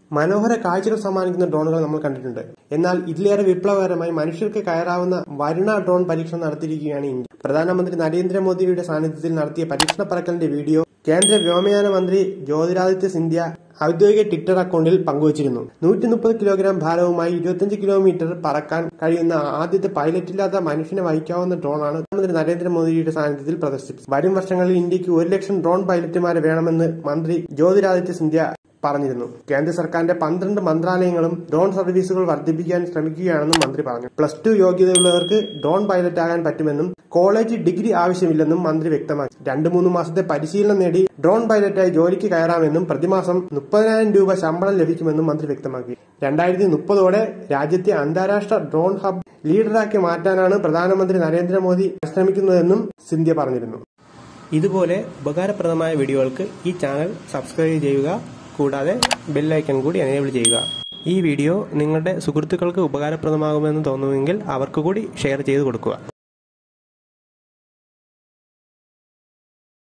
മനോഹര കാഴ്ചകൾ സമ്മാനിക്കുന്ന ഡ്രോണുകൾ നമ്മൾ കണ്ടിട്ടുണ്ട് എന്നാൽ ഇതിലേറെ വിപ്ലവകരമായി മനുഷ്യർക്ക് കയറാവുന്ന വരുണ ഡ്രോൺ പരീക്ഷണം നടത്തിയിരിക്കുകയാണ് ഇന്ത്യ പ്രധാനമന്ത്രി നരേന്ദ്രമോദിയുടെ സാന്നിധ്യത്തിൽ നടത്തിയ പരീക്ഷണ പറക്കലിന്റെ വീഡിയോ കേന്ദ്ര വ്യോമയാന മന്ത്രി ജ്യോതിരാദിത്യ സിന്ധ്യ ഔദ്യോഗിക ട്വിറ്റർ അക്കൗണ്ടിൽ പങ്കുവച്ചിരുന്നു നൂറ്റി മുപ്പത് കിലോഗ്രാം ഭാരവുമായി ഇരുപത്തിയഞ്ച് കിലോമീറ്റർ പറക്കാൻ കഴിയുന്ന ആദ്യത്തെ പൈലറ്റില്ലാത്ത മനുഷ്യനെ വഹിക്കാവുന്ന ഡ്രോണാണ് പ്രധാനമന്ത്രി നരേന്ദ്രമോദിയുടെ സാന്നിധ്യത്തിൽ പ്രദർശിപ്പിച്ചത് വരും വർഷങ്ങളിൽ ഇന്ത്യക്ക് ഒരു ലക്ഷം ഡ്രോൺ പൈലറ്റുമാരെ വേണമെന്ന് മന്ത്രി ജ്യോതിരാദിത്യ സിന്ധ്യ പറഞ്ഞിരുന്നു കേന്ദ്ര സർക്കാരിന്റെ പന്ത്രണ്ട് മന്ത്രാലയങ്ങളും ഡ്രോൺ സർവീസുകൾ വർദ്ധിപ്പിക്കാൻ ശ്രമിക്കുകയാണെന്നും മന്ത്രി പറഞ്ഞു പ്ലസ് ടു യോഗ്യതയുള്ളവർക്ക് ഡ്രോൺ പൈലറ്റ് ആകാൻ പറ്റുമെന്നും കോളേജ് ഡിഗ്രി ആവശ്യമില്ലെന്നും മന്ത്രി വ്യക്തമാക്കി രണ്ടു മൂന്ന് മാസത്തെ പരിശീലനം നേടി ഡ്രോൺ പൈലറ്റായി ജോലിക്ക് കയറാമെന്നും പ്രതിമാസം മുപ്പതിനായിരം രൂപ ശമ്പളം ലഭിക്കുമെന്നും മന്ത്രി വ്യക്തമാക്കി രണ്ടായിരത്തി മുപ്പതോടെ രാജ്യത്തെ അന്താരാഷ്ട്ര ഡ്രോൺ ഹബ് ലീഡറാക്കി മാറ്റാനാണ് പ്രധാനമന്ത്രി നരേന്ദ്രമോദി ശ്രമിക്കുന്നതെന്നും സിന്ധ്യ പറഞ്ഞിരുന്നു ഇതുപോലെ ഉപകാരപ്രദമായ വീഡിയോകൾക്ക് ഈ ചാനൽ സബ്സ്ക്രൈബ് ചെയ്യുക കൂടാതെ ബെല്ലൈക്കൺ കൂടി എനേബിൾ ചെയ്യുക ഈ വീഡിയോ നിങ്ങളുടെ സുഹൃത്തുക്കൾക്ക് ഉപകാരപ്രദമാകുമെന്ന് തോന്നുമെങ്കിൽ അവർക്ക് കൂടി ഷെയർ ചെയ്ത് കൊടുക്കുക